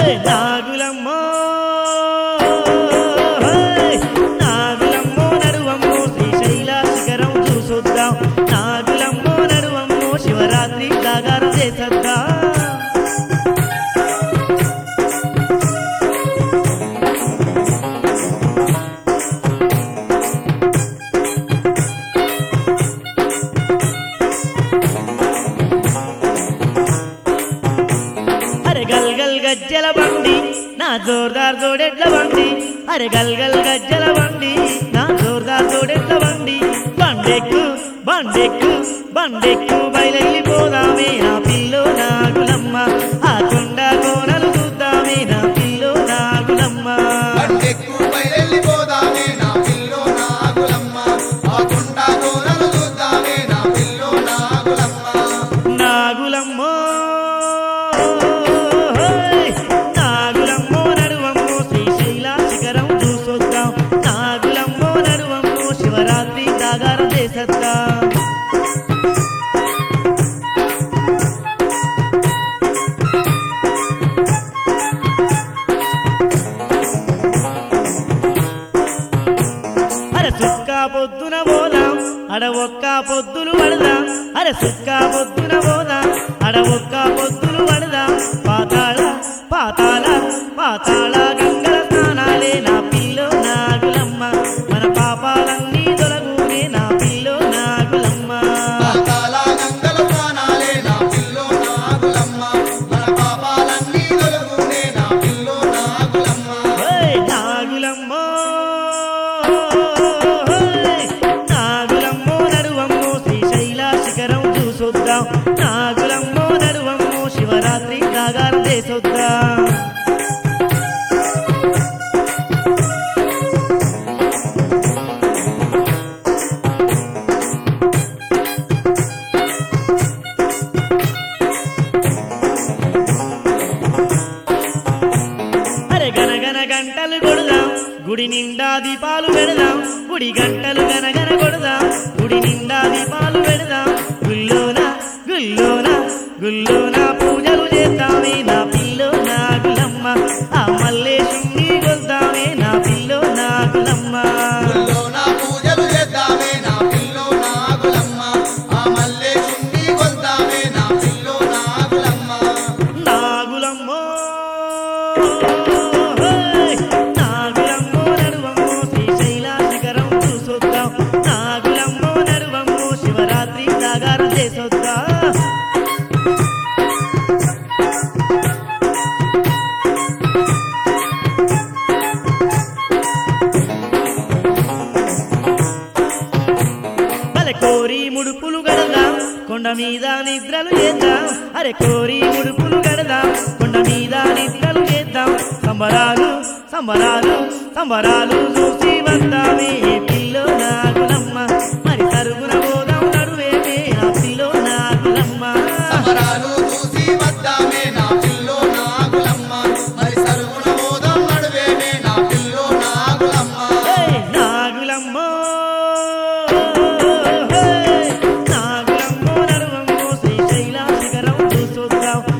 ఏయ్ నాగులమ్మో ఏయ్ నాగులమ్మో నడువమ్మో శ్రీశైల శిఖరం చూసొద్దాం నాగులమ్మో నడువమ్మో శివరాత్రి జాగారం చేసొద్దాం అరే గల్ గల్ గజ్జల బండి నా జోర్దార్ జోడెడ్ల బండి అరే గల్ గల్ గజ్జల బండి నా జోర్దార్ జోడెడ్ల బండి బండెక్కు బండెక్కు బండెక్కు బయలెళ్ళిపోదామే నా పిల్లో నాగులమ్మ ఆ కొండ కోనలు చూద్దామే నా పిల్లో నాగులమ్మ బండెక్కు బయలెళ్ళిపోదామే నా పిల్లో నాగులమ్మ ఆ కొండ కోనలు చూద్దామే నా పిల్లో నాగులమ్మ నాగులమ్మో హోయ్! నాగులమ్మో నడువమ్మో శ్రీశైల శిఖరం చూసొద్దాం నాగులమ్మో నడువమ్మో శివరాత్రి జాగారం చేసొద్దాం అరే సుక్క పొద్దున పోదాం అడ ఒక్క పొద్దులు పడదాం అరే సుక్క పొద్దున పోదాం అడ ఒక్క పొద్దులు పడదాం పాతాళ పాతాళ పాతాళ గంగల స్నానాలే నా పిల్లో నాగులమ్మ మన పాపాలన్నీ తొలగునే నా పిల్లో నాగులమ్మ పాతాళ గంగల స్నానాలే నా పిల్లో నాగులమ్మ మన పాపాలన్నీ తొలగునే నా పిల్లో నాగులమ్మ ఓయ్ నాగులమ్మో ఓయ్ నాగులమ్మో నడువమ్మో శ్రీశైల శిఖరం చూసొద్దాం నాగులమ్మో నడువమ్మో శివరాత్రి జాగారం చేసొద్దాం అరే గనగన గంటలు కొడదాం గుడి నిండా దీపాలు పెడదాం గుడి గంటలు గనగన కొడదాం గుడి నిండా దీపాలు పెడదాం గుల్లోన గుల్లోన గుల్లోన పూజలు చేద్దామే నా పిల్లో నాగులమ్మ ఆ మల్లేశుణ్ణి కొద్దామే నా పిల్లో నాగులమ్మ ఊళ్ళో నా పూజలు చేద్దామే నా పిల్లో నాగులమ్మ ఆ మల్లేశుణ్ణి కొద్దామే నా పిల్లో నాగులమ్మ నాగులమ్మో హోయ్! నాగులమ్మో నడువమ్మో శ్రీశైల శిఖరం చూసొద్దాం నాగులమ్మో నడువమ్మో శివరాత్రి జాగారం చేసొద్దాం అరే కోరి ముడుపులు గడదాం కొండ మీద నిద్రలు చేద్దాం అరే కోరి ముడుపులు గడదాం కొండ మీద నిద్రలు చేద్దాం సంబరాలు సంబరాలు సంబరాలు చూసి వద్దామే పిల్లో నాగులమ్మ మరి తరుగున పోదాం నడువేమే నా పిల్లో నాగులమ్మ సమరాలు చూసి వద్దామే నా పిల్లో నాగులమ్మ మరి సరుగుణ మోదం నడువేమే నా పిల్లో నాగులమ్మ ఏయ్ నాగులమ్మో ఏయ్ నాగులమ్మో నడువమ్మో శ్రీశైల శిఖరం చూసొద్దాం